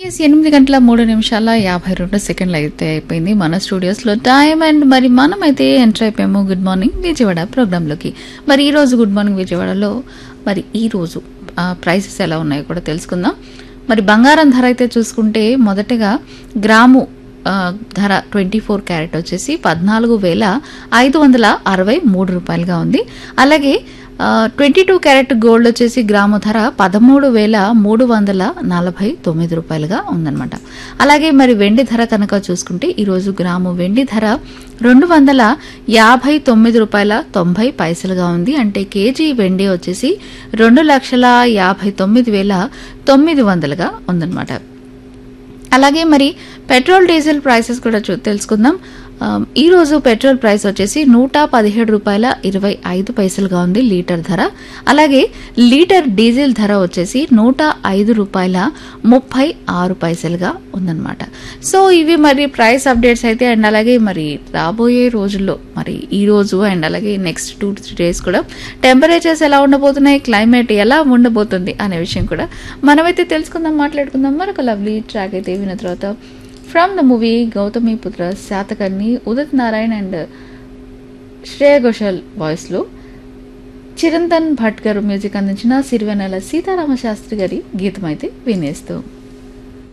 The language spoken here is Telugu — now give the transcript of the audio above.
ఎస్ ఎనిమిది గంటల మూడు నిమిషాల యాభై రెండు సెకండ్లు అయితే అయిపోయింది మన స్టూడియోస్లో టైం అండ్ మరి మనం అయితే ఎంటర్ అయిపోయాము గుడ్ మార్నింగ్ విజయవాడ ప్రోగ్రాంలోకి మరి ఈ రోజు గుడ్ మార్నింగ్ విజయవాడలో మరి ఈ రోజు ప్రైసెస్ ఎలా ఉన్నాయో కూడా తెలుసుకుందాం మరి బంగారం ధర అయితే చూసుకుంటే మొదటగా గ్రాము ఆ, ధర ట్వంటీ ఫోర్ క్యారెట్ వచ్చేసి పద్నాలుగు వేల ఐదు వందల అరవై మూడు రూపాయలుగా ఉంది అలాగే ట్వంటీ టూ క్యారెట్ గోల్డ్ వచ్చేసి గ్రాము ధర పదమూడు వేల మూడు వందల నలభై తొమ్మిది రూపాయలుగా ఉందన్నమాట అలాగే మరి వెండి ధర కనుక చూసుకుంటే ఈరోజు గ్రాము వెండి ధర రెండు వందల యాభై తొమ్మిది రూపాయల తొంభై పైసలుగా ఉంది అంటే కేజీ వెండి వచ్చేసి రెండు లక్షల యాభై తొమ్మిది వేల తొమ్మిది వందలుగా ఉందన్నమాట అలాగే మరి పెట్రోల్ డీజిల్ ప్రైసెస్ కూడా చూ తెలుసుకుందాం ఆ, ఈ రోజు పెట్రోల్ ప్రైస్ వచ్చేసి నూట పదిహేడు రూపాయల ఇరవై ఐదు పైసలుగా ఉంది లీటర్ ధర అలాగే లీటర్ డీజిల్ ధర వచ్చేసి నూట ఐదు రూపాయల ముప్పై ఆరు పైసలుగా ఉందన్నమాట సో ఇవి మరి ప్రైస్ అప్డేట్స్ అయితే అండ్ అలాగే మరి రాబోయే రోజుల్లో మరి ఈ రోజు అండ్ అలాగే నెక్స్ట్ టూ త్రీ డేస్ కూడా టెంపరేచర్స్ ఎలా ఉండబోతున్నాయి క్లైమేట్ ఎలా ఉండబోతుంది అనే విషయం కూడా మనమైతే తెలుసుకుందాం మాట్లాడుకుందాం మరొక లవ్లీ ట్రాక్ అయితే విన్న తర్వాత from the movie Gautami Putra Satakarni Udit Narayan and Shreya Ghoshal వాయిస్లో చిరంతన్ భట్ గారు మ్యూజిక్ అందించిన సిరివెనెల సీతారామ శాస్త్రి గారి గీతం అయితే వినేస్తూ